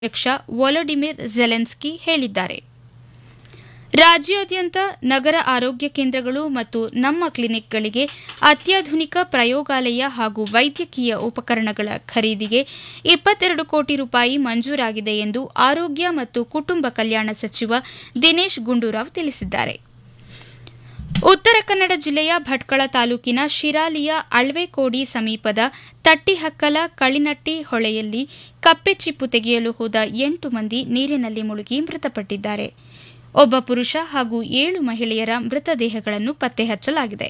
ಅಧ್ಯಕ್ಷ ವೊಲೊಡಿಮಿರ್ ಜೆಲೆನ್ಸ್ಕಿ ಹೇಳಿದ್ದಾರೆ ರಾಜ್ಯಾದ್ಯಂತ ನಗರ ಆರೋಗ್ಯ ಕೇಂದ್ರಗಳು ಮತ್ತು ನಮ್ಮ ಕ್ಲಿನಿಕ್ಗಳಿಗೆ ಅತ್ಯಾಧುನಿಕ ಪ್ರಯೋಗಾಲಯ ಹಾಗೂ ವೈದ್ಯಕೀಯ ಉಪಕರಣಗಳ ಖರೀದಿಗೆ ಇಪ್ಪತ್ತೆರಡು ಕೋಟಿ ರೂಪಾಯಿ ಮಂಜೂರಾಗಿದೆ ಎಂದು ಆರೋಗ್ಯ ಮತ್ತು ಕುಟುಂಬ ಕಲ್ಯಾಣ ಸಚಿವ ದಿನೇಶ್ ಗುಂಡೂರಾವ್ ತಿಳಿಸಿದ್ದಾರೆ ಉತ್ತರ ಕನ್ನಡ ಜಿಲ್ಲೆಯ ಭಟ್ಕಳ ತಾಲೂಕಿನ ಶಿರಾಲಿಯ ಅಳ್ವೆಕೋಡಿ ಸಮೀಪದ ತಟ್ಟಿಹಕ್ಕಲ ಕಳಿನಟ್ಟಿ ಹೊಳೆಯಲ್ಲಿ ಕಪ್ಪೆ ಚಿಪ್ಪು ತೆಗೆಯಲು ಹೋದ ಎಂಟು ಮಂದಿ ನೀರಿನಲ್ಲಿ ಮುಳುಗಿ ಮೃತಪಟ್ಟಿದ್ದಾರೆ ಒಬ್ಬ ಪುರುಷ ಹಾಗೂ ಏಳು ಮಹಿಳೆಯರ ಮೃತದೇಹಗಳನ್ನು ಪತ್ತೆ ಹಚ್ಚಲಾಗಿದೆ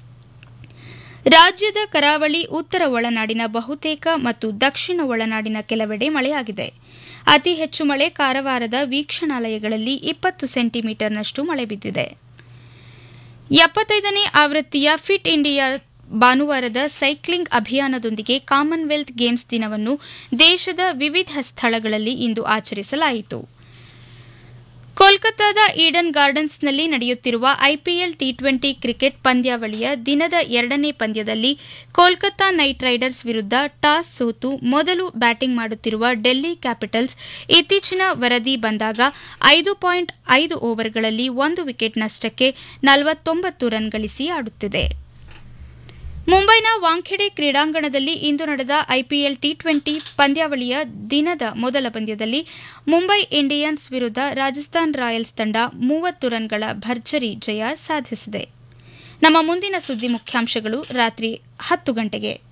ರಾಜ್ಯದ ಕರಾವಳಿ ಉತ್ತರ ಒಳನಾಡಿನ ಬಹುತೇಕ ಮತ್ತು ದಕ್ಷಿಣ ಒಳನಾಡಿನ ಕೆಲವೆಡೆ ಮಳೆಯಾಗಿದೆ ಅತಿ ಹೆಚ್ಚು ಮಳೆ ಕಾರವಾರದ ವೀಕ್ಷಣಾಲಯಗಳಲ್ಲಿ ಇಪ್ಪತ್ತು ಸೆಂಟಿಮೀಟರ್ನಷ್ಟು ಮಳೆ ಬಿದ್ದಿದೆ ಎಪ್ಪತ್ತೈದನೇ ಆವೃತ್ತಿಯ ಫಿಟ್ ಇಂಡಿಯಾ ಭಾನುವಾರದ ಸೈಕ್ಲಿಂಗ್ ಅಭಿಯಾನದೊಂದಿಗೆ ಕಾಮನ್ವೆಲ್ತ್ ಗೇಮ್ಸ್ ದಿನವನ್ನು ದೇಶದ ವಿವಿಧ ಸ್ಥಳಗಳಲ್ಲಿ ಇಂದು ಆಚರಿಸಲಾಯಿತು ಕೋಲ್ಕತ್ತಾದ ಈಡನ್ ಗಾರ್ಡನ್ಸ್ನಲ್ಲಿ ನಡೆಯುತ್ತಿರುವ ಐಪಿಎಲ್ ಟಿ ಟ್ವೆಂಟಿ ಕ್ರಿಕೆಟ್ ಪಂದ್ಯಾವಳಿಯ ದಿನದ ಎರಡನೇ ಪಂದ್ಯದಲ್ಲಿ ಕೋಲ್ಕತ್ತಾ ನೈಟ್ ರೈಡರ್ಸ್ ವಿರುದ್ಧ ಟಾಸ್ ಸೋತು ಮೊದಲು ಬ್ಯಾಟಿಂಗ್ ಮಾಡುತ್ತಿರುವ ಡೆಲ್ಲಿ ಕ್ಯಾಪಿಟಲ್ಸ್ ಇತ್ತೀಚಿನ ವರದಿ ಬಂದಾಗ ಐದು ಪಾಯಿಂಟ್ ಐದು ಓವರ್ಗಳಲ್ಲಿ ಒಂದು ವಿಕೆಟ್ ನಷ್ಟಕ್ಕೆ ನಲವತ್ತೊಂಬತ್ತು ರನ್ ಗಳಿಸಿ ಆಡುತ್ತಿದೆ ಮುಂಬೈನ ವಾಂಖೆಡೆ ಕ್ರೀಡಾಂಗಣದಲ್ಲಿ ಇಂದು ನಡೆದ ಐಪಿಎಲ್ ಟಿ ಟ್ವೆಂಟಿ ಪಂದ್ಯಾವಳಿಯ ದಿನದ ಮೊದಲ ಪಂದ್ಯದಲ್ಲಿ ಮುಂಬೈ ಇಂಡಿಯನ್ಸ್ ವಿರುದ್ಧ ರಾಜಸ್ಥಾನ್ ರಾಯಲ್ಸ್ ತಂಡ ಮೂವತ್ತು ರನ್ಗಳ ಭರ್ಜರಿ ಜಯ ಸಾಧಿಸಿದೆ ನಮ್ಮ ಮುಂದಿನ ಸುದ್ದಿ ಮುಖ್ಯಾಂಶಗಳು ರಾತ್ರಿ ಹತ್ತು ಗಂಟೆಗೆ